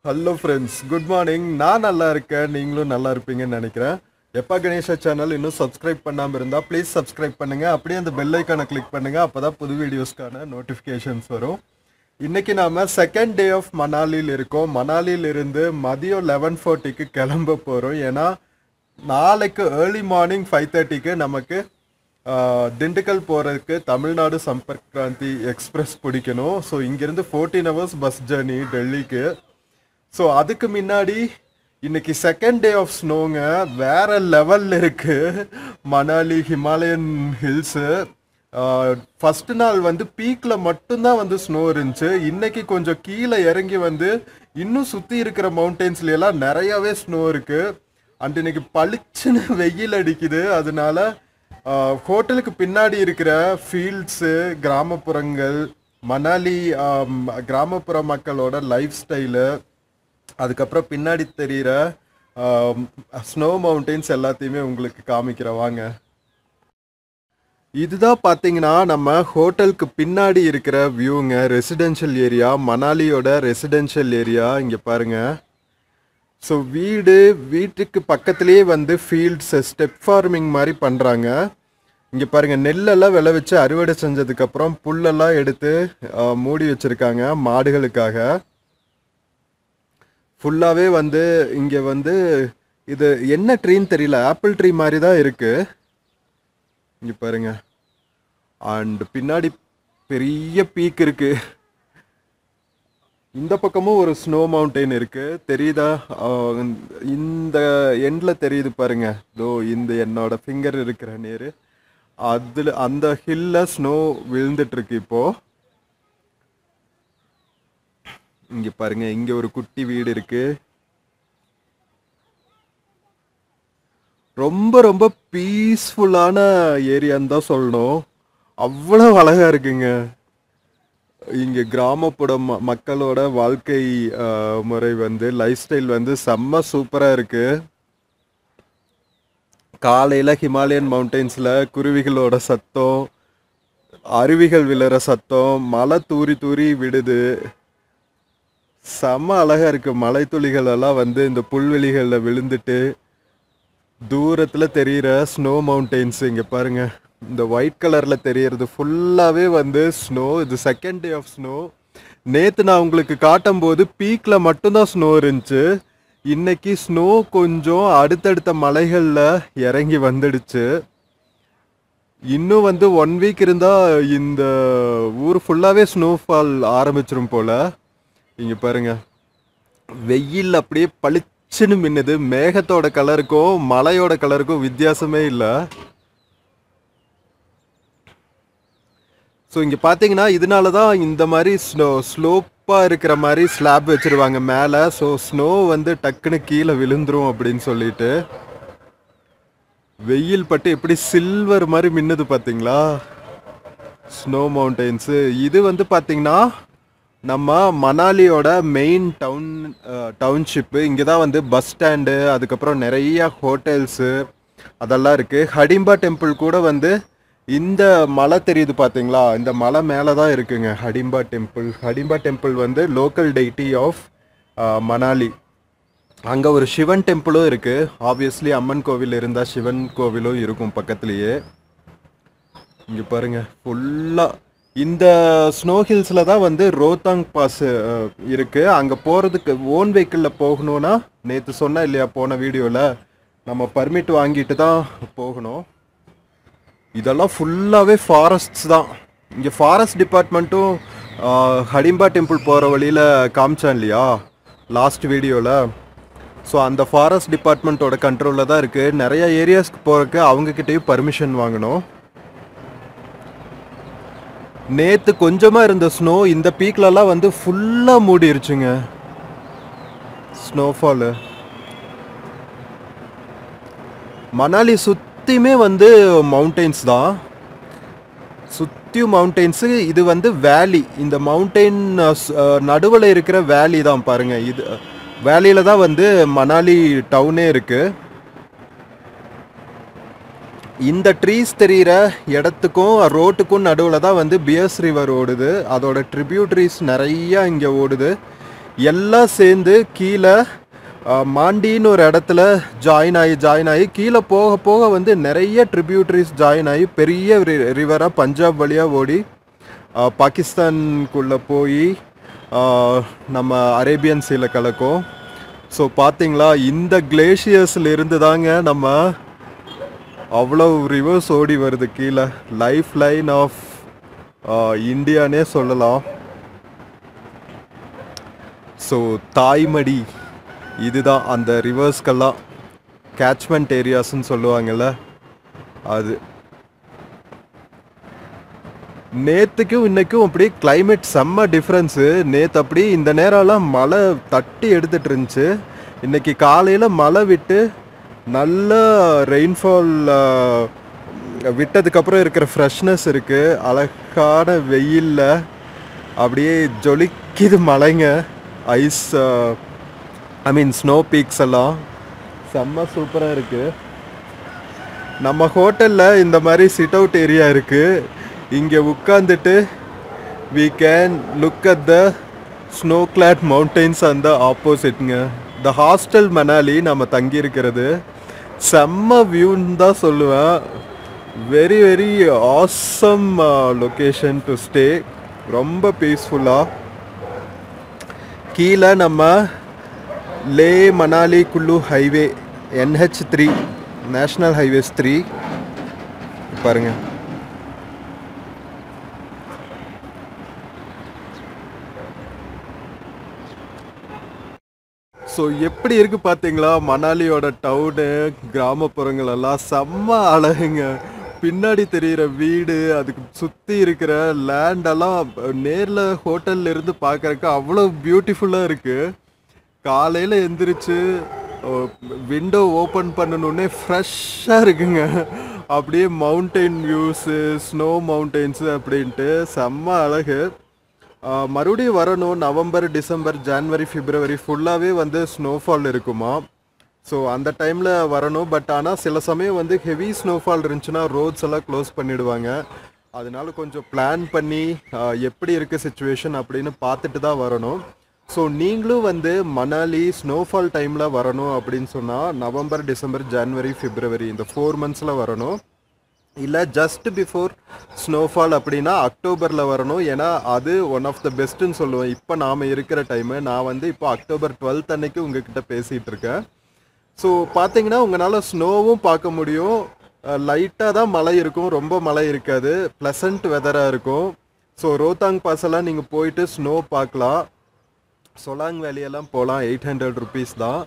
hello friends good morning நான் நல்லா இருக்கேன் நீங்களும் நல்லா இருப்பீங்கன்னு நினைக்கிறேன் எப்பா கணேஷா சேனல் இன்னும் சப்ஸ்கிரைப் பண்ணாமல் இருந்தால் ப்ளீஸ் சப்ஸ்கிரைப் பண்ணுங்கள் அப்படியே அந்த பெல் ஐக்கானை கிளிக் பண்ணுங்கள் அப்போ தான் புது வீடியோஸ்க்கான நோட்டிஃபிகேஷன்ஸ் வரும் இன்னைக்கு நாம செகண்ட் டே ஆஃப் மணாலியில் இருக்கோம் மணாலியில் இருந்து மதியம் லெவன் ஃபோர்ட்டிக்கு கிளம்ப போகிறோம் ஏன்னா நாளைக்கு ஏர்லி மார்னிங் ஃபைவ் தேர்ட்டிக்கு நமக்கு ஆஹ், திண்டுக்கல் போகிறதுக்கு தமிழ்நாடு சம்பர்க் கிராந்தி எக்ஸ்பிரஸ் பிடிக்கணும் ஸோ இங்கேருந்து ஃபோர்டீன் ஹவர்ஸ் பஸ் ஜர்னி டெல்லிக்கு ஸோ அதுக்கு முன்னாடி இன்னைக்கு செகண்ட் டே ஆஃப் ஸ்னோங்க வேற லெவல்ல இருக்கு மணாலி ஹிமாலயன் ஹில்ஸு ஃபர்ஸ்ட் நாள் வந்து பீக்ல மட்டும்தான் வந்து ஸ்னோ இருந்துச்சு இன்னைக்கு கொஞ்சம் கீழே இறங்கி வந்து இன்னும் சுத்தி இருக்கிற மவுண்டெயின்ஸ்ல எல்லாம் நிறையவே ஸ்னோ இருக்கு அண்ட் இன்னைக்கு பளிச்சுன்னு வெயில் அடிக்குது அதனால ஹோட்டலுக்கு பின்னாடி இருக்கிற ஃபீல்ட்ஸு கிராமப்புறங்கள் மணாலி ஆம், கிராமப்புற மக்களோட லைஃப் ஸ்டைலு அதுக்கப்புறம் பின்னாடி தெரிகிற ஸ்னோ மவுண்டெயின்ஸ் எல்லாத்தையுமே உங்களுக்கு காமிக்கிற வாங்க இதுதான் பார்த்தீங்கன்னா நம்ம ஹோட்டலுக்கு பின்னாடி இருக்கிற வியூங்க ரெசிடென்ஷியல் ஏரியா மணாலியோட ரெசிடென்ஷியல் ஏரியா இங்கே பாருங்க ஸோ வீடு வீட்டுக்கு பக்கத்துலேயே வந்து ஃபீல்ட்ஸ் ஸ்டெப் ஃபார்மிங் மாதிரி பண்ணுறாங்க இங்கே பாருங்க நெல்லெல்லாம் விளைவிச்சு அறுவடை செஞ்சதுக்கப்புறம் புல்லெல்லாம் எடுத்து ஆஹ், மூடி வச்சுருக்காங்க மாடுகளுக்காக ஃபுல்லாகவே வந்து இங்கே வந்து இது என்ன ட்ரீன்னு தெரியல ஆப்பிள் ட்ரீ மாதிரி தான் இருக்கு இங்கே பாருங்க அண்ட் பின்னாடி பெரிய பீக் இருக்கு இந்த பக்கமும் ஒரு ஸ்னோ மவுண்டெயின் இருக்கு தெரியுதா ஆஹ் இந்த எண்ட்ல தெரியுது பாருங்க தோ இந்த என்னோட ஃபிங்கர் இருக்கிற நேரு அதுல அந்த ஹில்ல ஸ்னோ விழுந்துட்டு இருக்கு இப்போ இங்க பாருங்க இங்க ஒரு குட்டி வீடு இருக்கு ரொம்ப ரொம்ப பீஸ்ஃபுல்லான ஏரியான்னு தான் சொல்லணும் அவ்வளவு அழகா இருக்குங்க இங்க கிராமப்புற ம- மக்களோட வாழ்க்கை அஹ், முறை வந்து லைஃப் ஸ்டைல் வந்து செம்ம சூப்பரா இருக்கு காலையில ஹிமாலயன் மவுண்டெயின்ஸ்ல குருவிகளோட சத்தம் அருவிகள் விழுற சத்தம் மழை தூரி தூரி விடுது செம்ம அழகா இருக்கு மலை துளிகள் எல்லாம் வந்து இந்த புல்வெளிகளில் விழுந்துட்டு தூரத்துல தெரியிற ஸ்னோ மவுண்டெயின்ஸ் இங்க பாருங்க இந்த ஒயிட் கலர்ல தெரியறது ஃபுல்லாவே வந்து ஸ்னோ இது செகண்ட் டே ஆஃப் ஸ்னோ நேத்து நான் உங்களுக்கு காட்டும் போது பீக்ல மட்டும்தான் ஸ்னோ இருந்துச்சு இன்னைக்கு ஸ்னோ கொஞ்சம் அடுத்தடுத்த மலைகள்ல இறங்கி வந்துடுச்சு இன்னும் வந்து ஒன் வீக் இருந்தா இந்த ஊர் ஃபுல்லாவே ஸ்னோஃபால் ஆரம்பிச்சிரும் போல இங்க பாருங்க வெயில் அப்படியே பளிச்சுன்னு மின்னுது மேகத்தோட கலருக்கும் மலையோட கலருக்கும் வித்தியாசமே இல்லை ஸோ இங்கே பார்த்தீங்கன்னா இதனால தான் இந்த மாதிரி ஸ்னோ ஸ்லோப்பாக இருக்கிற மாதிரி ஸ்லாப் வச்சிருவாங்க மேலே ஸோ ஸ்னோ வந்து டக்குன்னு கீழே விழுந்துரும் அப்படின்னு சொல்லிட்டு வெயில் பட்டு எப்படி சில்வர் மாதிரி மின்னுது பார்த்தீங்களா ஸ்னோ மவுண்டெயின்ஸு இது வந்து பார்த்தீங்கன்னா நம்ம மணாலியோட மெயின் டவுன் டவுன்ஷிப்பு இங்கே தான் வந்து பஸ் ஸ்டாண்டு அதுக்கப்புறம் நிறைய ஹோட்டல்ஸு அதெல்லாம் இருக்குது ஹடிம்பா டெம்பிள் கூட வந்து இந்த மலை தெரியுது பார்த்தீங்களா இந்த மலை மேலே தான் இருக்குங்க ஹடிம்பா டெம்பிள் ஹடிம்பா டெம்பிள் வந்து லோக்கல் டெய்டி ஆஃப் மணாலி அங்கே ஒரு சிவன் டெம்பிளும் இருக்குது ஆப்வியஸ்லி அம்மன் கோவில் இருந்தால் சிவன் கோவிலும் இருக்கும் பக்கத்துலேயே இங்க பாருங்க ஃபுல்லா இந்த ஸ்னோ ஹில்ஸ்ல தான் வந்து ரோத்தாங் பாஸ் இருக்கு அங்க போறதுக்கு ஓன் வெஹிக்கிள்ல போகணும்னா நேத்து சொன்ன இல்லையா போன வீடியோல நம்ம பர்மிட் வாங்கிட்டு தான் போகணும் இதெல்லாம் ஃபுல்லாவே ஃபாரஸ்ட்ஸ் தான் இங்க ஃபாரஸ்ட் டிபார்ட்மெண்ட்டும் ஹடிம்பா டெம்பிள் போற வழியில காமிச்சான் இல்லையா லாஸ்ட் வீடியோல ஸோ அந்த ஃபாரஸ்ட் டிபார்ட்மெண்ட்டோட கண்ட்ரோலில் தான் இருக்குது நிறைய ஏரியாஸ்க்கு போகிறதுக்கு அவங்கக்கிட்டேயும் பர்மிஷன் வாங்கணும் நேத்து கொஞ்சமா இருந்த ஸ்னோ இந்த பீக்லலாம் வந்து ஃபுல்லா மூடிருச்சுங்க ஸ்னோஃபாலு மணாலி சுத்தியுமே வந்து மவுண்டெயின்ஸ் தான் சுத்தியும் மவுண்டெயின்ஸு இது வந்து வேலி இந்த மவுண்டெயின் நடுவில் இருக்கிற வேலி தான் பாருங்க இது வேலியில தான் வந்து மணாலி டவுனே இருக்கு இந்த ட்ரீஸ் தெரிகிற இடத்துக்கும் ரோட்டுக்கும் நடுவில் தான் வந்து பியர்ஸ் ரிவர் ஓடுது அதோட ட்ரிபியூட்ரிஸ் நிறைய இங்கே ஓடுது எல்லாம் சேர்ந்து கீழே அஹ், மாண்டின்னு ஒரு இடத்துல ஜாயின் ஆகி ஜாயின் ஆகி கீழே போக போக வந்து நிறைய ட்ரிபியூட்டரிஸ் ஜாயின் ஆகி பெரிய ரிவராக பஞ்சாப் வழியாக ஓடி அஹ், பாகிஸ்தானுக்குள்ளே போய் அஹ், நம்ம அரேபியன் சீல கலக்கும் ஸோ பார்த்தீங்களா இந்த கிளேஷியர்ஸில் இருந்து தாங்க நம்ம அவ்வளோ ரிவர்ஸ் ஓடி வருது கீழே லைஃப் லைன் ஆஃப் இந்தியானே சொல்லலாம் ஸோ தாய்மடி இதுதான் அந்த ரிவர்ஸ்க்கெல்லாம் கேட்ச்மெண்ட் ஏரியாஸ்ன்னு சொல்லுவாங்கல்ல அது நேத்துக்கும் இன்னைக்கும் அப்படி climate செம்ம டிஃப்ரென்ஸு நேற்று அப்படி இந்த நேரம்லாம் மழை தட்டி எடுத்துட்டு இருந்துச்சு இன்னைக்கு காலையில் மழை விட்டு நல்ல ரெயின்ஃபால் விட்டதுக்கப்புறம் இருக்கிற ஃப்ரெஷ்னஸ் இருக்குது அழகான வெயிலில் அப்படியே ஜொலிக்குது மலைங்க ice I mean snow peaks எல்லாம் செம்ம சூப்பராக இருக்குது நம்ம ஹோட்டலில் இந்த மாதிரி சிட் அவுட் ஏரியா இருக்குது இங்கே உட்காந்துட்டு we can look at the snow clad mountains அந்த ஆப்போசிட்ங்க த ஹாஸ்டல் மணாலி நம்ம தங்கியிருக்கிறது செம்ம வியூன்னு தான் சொல்லுவேன் very very awesome location to stay ரொம்ப பீஸ்ஃபுல்லாக கீழே நம்ம Leh Manali Kullu highway NH three national highways three பாருங்க ஸோ எப்படி இருக்கு பார்த்தீங்களா மணாலியோட டவுனு கிராமப்புறங்கள் எல்லாம் செம்ம அழகுங்க பின்னாடி தெரியிற வீடு அதுக்கு சுற்றி இருக்கிற லேண்டெல்லாம் நேரில் ஹோட்டல்ல இருந்து பார்க்கறக்கு அவ்வளோ பியூட்டிஃபுல்லாக இருக்குது காலையில் எந்திரிச்சு விண்டோ ஓப்பன் பண்ணணுன்னே ஃப்ரெஷ்ஷாக இருக்குங்க அப்படியே மவுண்டெயின் வியூஸு ஸ்னோ மவுண்டெயின்ஸு அப்படின்ட்டு செம்ம அழகு ஆஹ் மறுபடியும் வரணும் நவம்பர் டிசம்பர் ஜான்வரி பிப்ரவரி ஃபுல்லாகவே வந்து ஸ்னோஃபால் இருக்குமா ஸோ அந்த டைமில் வரணும் பட் ஆனால் சில சமயம் வந்து ஹெவி ஸ்னோஃபால் இருந்துச்சுன்னா ரோட்ஸ் எல்லாம் க்ளோஸ் பண்ணிடுவாங்க அதனால கொஞ்சம் பிளான் பண்ணி ஆஹ் எப்படி இருக்குது சுச்சுவேஷன் அப்படின்னு பார்த்துட்டு தான் வரணும் ஸோ நீங்களும் வந்து மணாலி ஸ்னோஃபால் டைமில் வரணும் அப்படின்னு சொன்னால் நவம்பர் டிசம்பர் ஜான்வரி பிப்ரவரி இந்த ஃபோர் மந்த்ஸில் வரணும் இல்லை ஜஸ்ட் பிஃபோர் ஸ்னோஃபால் அப்படின்னா அக்டோபரில் வரணும் ஏன்னா அது ஒன் ஆஃப் த பெஸ்ட்டுன்னு சொல்லுவேன் இப்போ நாம் இருக்கிற டைமு நான் வந்து இப்போ அக்டோபர் டுவெல்த் அன்னைக்கு உங்ககிட்ட பேசிகிட்டு இருக்கேன் ஸோ பார்த்தீங்கன்னா உங்களால் ஸ்னோவும் பார்க்க முடியும் லைட்டாக தான் மழை இருக்கும் ரொம்ப மழை இருக்காது ப்ளசண்ட் வெதராக இருக்கும் ஸோ ரோத்தாங் பாஸ் எல்லாம் நீங்கள் போயிட்டு ஸ்னோ பார்க்கலாம் சொலாங் வேலியெல்லாம் போகலாம் எயிட் ஹண்ட்ரட் ருபீஸ் தான்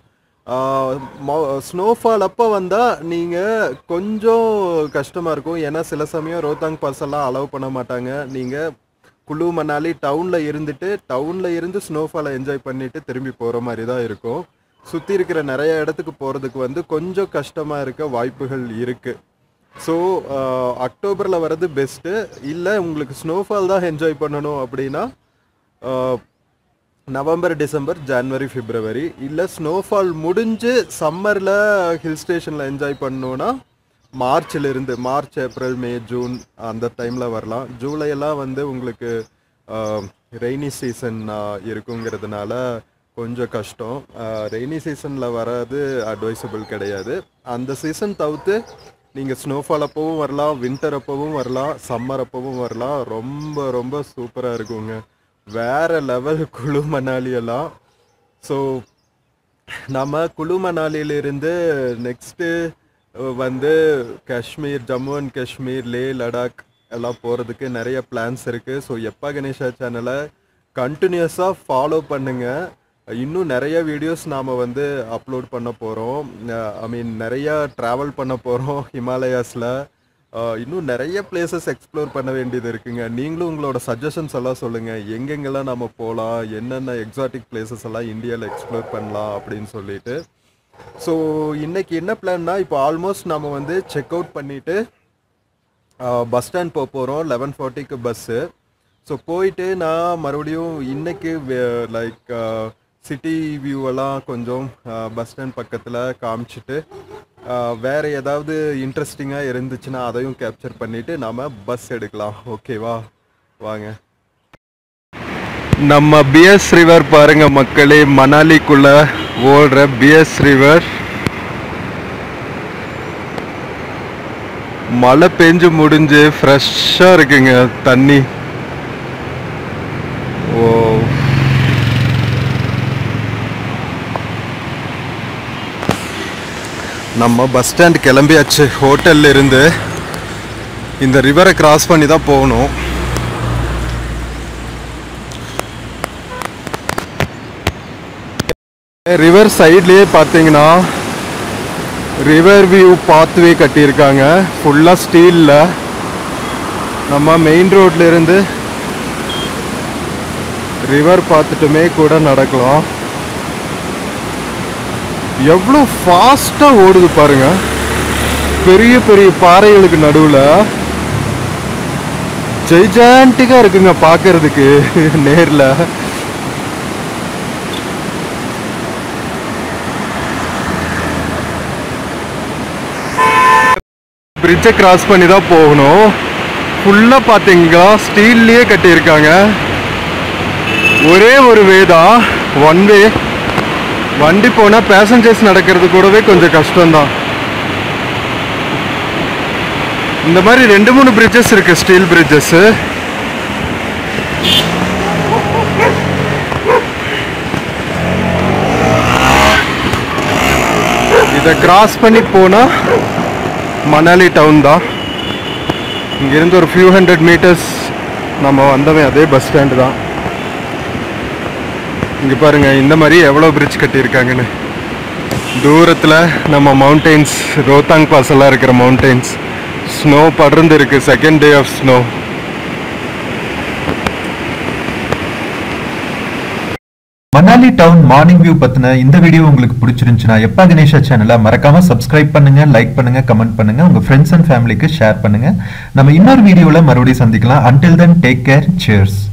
ஸ்னோஃபால் அப்போ வந்தால் நீங்கள் கொஞ்சம் கஷ்டமாக இருக்கும் ஏன்னா சில சமயம் ரோத்தாங் பாஸ் எல்லாம் அலோவ் பண்ண மாட்டாங்க நீங்கள் குளு மணாலி டவுனில் இருந்துட்டு டவுனில் இருந்து ஸ்னோஃபாலை என்ஜாய் பண்ணிட்டு திரும்பி போகிற மாதிரி தான் இருக்கும் சுற்றி இருக்கிற நிறைய இடத்துக்கு போகிறதுக்கு வந்து கொஞ்சம் கஷ்டமாக இருக்க வாய்ப்புகள் இருக்குது ஸோ அக்டோபரில் வர்றது பெஸ்ட்டு இல்லை உங்களுக்கு ஸ்னோஃபால் தான் என்ஜாய் பண்ணணும் அப்படின்னா ஆஹ், நவம்பர் டிசம்பர் ஜான்வரி பிப்ரவரி இல்லை ஸ்னோஃபால் முடிஞ்சு சம்மரில் ஹில் ஸ்டேஷனில் என்ஜாய் பண்ணணுன்னா மார்ச்ல இருந்து மார்ச் ஏப்ரல் மே ஜூன் அந்த டைமில் வரலாம் ஜூலை எல்லாம் வந்து உங்களுக்கு ரெய்னி சீசன் இருக்குங்கிறதுனால கொஞ்சம் கஷ்டம் ரெய்னி சீசனில் வராது அட்வைசபிள் கிடையாது அந்த சீசன் தவிர்த்து நீங்கள் ஸ்னோஃபால் அப்பவும் வரலாம் வின்டர் அப்பவும் வரலாம் சம்மர் அப்பவும் வரலாம் ரொம்ப ரொம்ப சூப்பராக இருக்குங்க வேற லெவல் குழு மணாலி எல்லாம் ஸோ நம்ம குழு மணாலியிலிருந்து நெக்ஸ்ட்டு வந்து காஷ்மீர் ஜம்மு அண்ட் காஷ்மீர் லே லடாக் எல்லாம் போகிறதுக்கு நிறைய பிளான்ஸ் இருக்குது ஸோ எப்பா கணேஷா சேனலை கண்டினியூஸாக ஃபாலோ பண்ணுங்கள் இன்னும் நிறைய வீடியோஸ் நாம் வந்து அப்லோட் பண்ண போகிறோம் ஐ மீன் நிறையா ட்ராவல் பண்ண போகிறோம் ஹிமாலயாஸில் இன்னும் நிறைய பிளேசஸ் எக்ஸ்ப்ளோர் பண்ண வேண்டியது இருக்குங்க நீங்களும் உங்களோட சஜஷன்ஸ் எல்லாம் சொல்லுங்கள் எங்கெங்கெல்லாம் நம்ம போகலாம் என்னென்ன எக்ஸாட்டிக் பிளேசஸ் எல்லாம் இந்தியாவில் எக்ஸ்ப்ளோர் பண்ணலாம் அப்படின்னு சொல்லிட்டு ஸோ இன்னைக்கு என்ன பிளான்னா இப்போ ஆல்மோஸ்ட் நம்ம வந்து செக் அவுட் பண்ணிவிட்டு பஸ் ஸ்டாண்ட் போக போகிறோம் லெவன் ஃபார்ட்டிக்கு பஸ்ஸு ஸோ போயிட்டு நான் மறுபடியும் இன்னைக்கு லைக் சிட்டி வியூவெல்லாம் கொஞ்சம் பஸ் ஸ்டாண்ட் பக்கத்தில் காமிச்சிட்டு அஹ், வேற ஏதாவது இன்ட்ரெஸ்டிங்காக இருந்துச்சுன்னா அதையும் கேப்சர் பண்ணிவிட்டு நாம பஸ் எடுக்கலாம் ஓகேவா வாங்க நம்ம பிஎஸ் ரிவர் பாருங்க மக்களே மணாலிக்குள்ள ஓடுற பிஎஸ் ரிவர் மழை பெஞ்சு முடிஞ்சு ஃப்ரெஷ்ஷாக இருக்குங்க தண்ணி ஓ நம்ம பஸ் ஸ்டாண்ட் கிளம்பியாச்சு ஹோட்டல்ல இருந்து இந்த ரிவரை கிராஸ் பண்ணி தான் போகணும் ரிவர் சைட்லேயே பார்த்தீங்கன்னா ரிவர் வியூ பாத்வே கட்டியிருக்காங்க ஃபுல்லாக ஸ்டீலில் நம்ம மெயின் ரோட்ல இருந்து ரிவர் பார்த்துட்டுமே கூட நடக்கலாம் எவ்வளோ ஃபாஸ்ட்டாக ஓடுது பாருங்க பெரிய பெரிய பாறைகளுக்கு நடுவில் ஜெய்ஜாண்டிக்காக இருக்குங்க பார்க்கறதுக்கு நேரில் பிரிட்ஜை கிராஸ் பண்ணி தான் போகணும் ஃபுல்லாக பார்த்தீங்களா ஸ்டீல்லையே கட்டியிருக்காங்க ஒரே ஒரு வே தான் ஒன் வே வண்டி போனால் பேசஞ்சர்ஸ் நடக்கிறது கூடவே கொஞ்சம் கஷ்டம்தான் இந்த மாதிரி ரெண்டு மூணு பிரிட்ஜஸ் இருக்கு ஸ்டீல் பிரிட்ஜஸ் இதை கிராஸ் பண்ணி போனால் மணாலி டவுன் தான் இங்கேருந்து ஒரு ஃபியூ ஹண்ட்ரட் மீட்டர்ஸ் நம்ம வந்தவன் அதே பஸ் ஸ்டாண்டு தான் இங்கே பாருங்க இந்த மாதிரி எவ்வளோ பிரிட்ஜ் கட்டியிருக்காங்கன்னு தூரத்தில் நம்ம மவுண்டெயின்ஸ் ரோத்தாங் பாஸ் எல்லாம் இருக்கிற மவுண்டெயின்ஸ் ஸ்னோ படர்ந்து இருக்கு second day of snow Manali town morning view பத்தின இந்த வீடியோ உங்களுக்கு பிடிச்சிருந்துச்சுன்னா எப்பா கணேஷா சேனலை மறக்காம சப்ஸ்கிரைப் பண்ணுங்க லைக் பண்ணுங்க கமெண்ட் பண்ணுங்க உங்க ஃப்ரெண்ட்ஸ் அண்ட் ஃபேமிலிக்கு ஷேர் பண்ணுங்க நம்ம இன்னொரு வீடியோல மறுபடியும் சந்திக்கலாம் until then take care chairs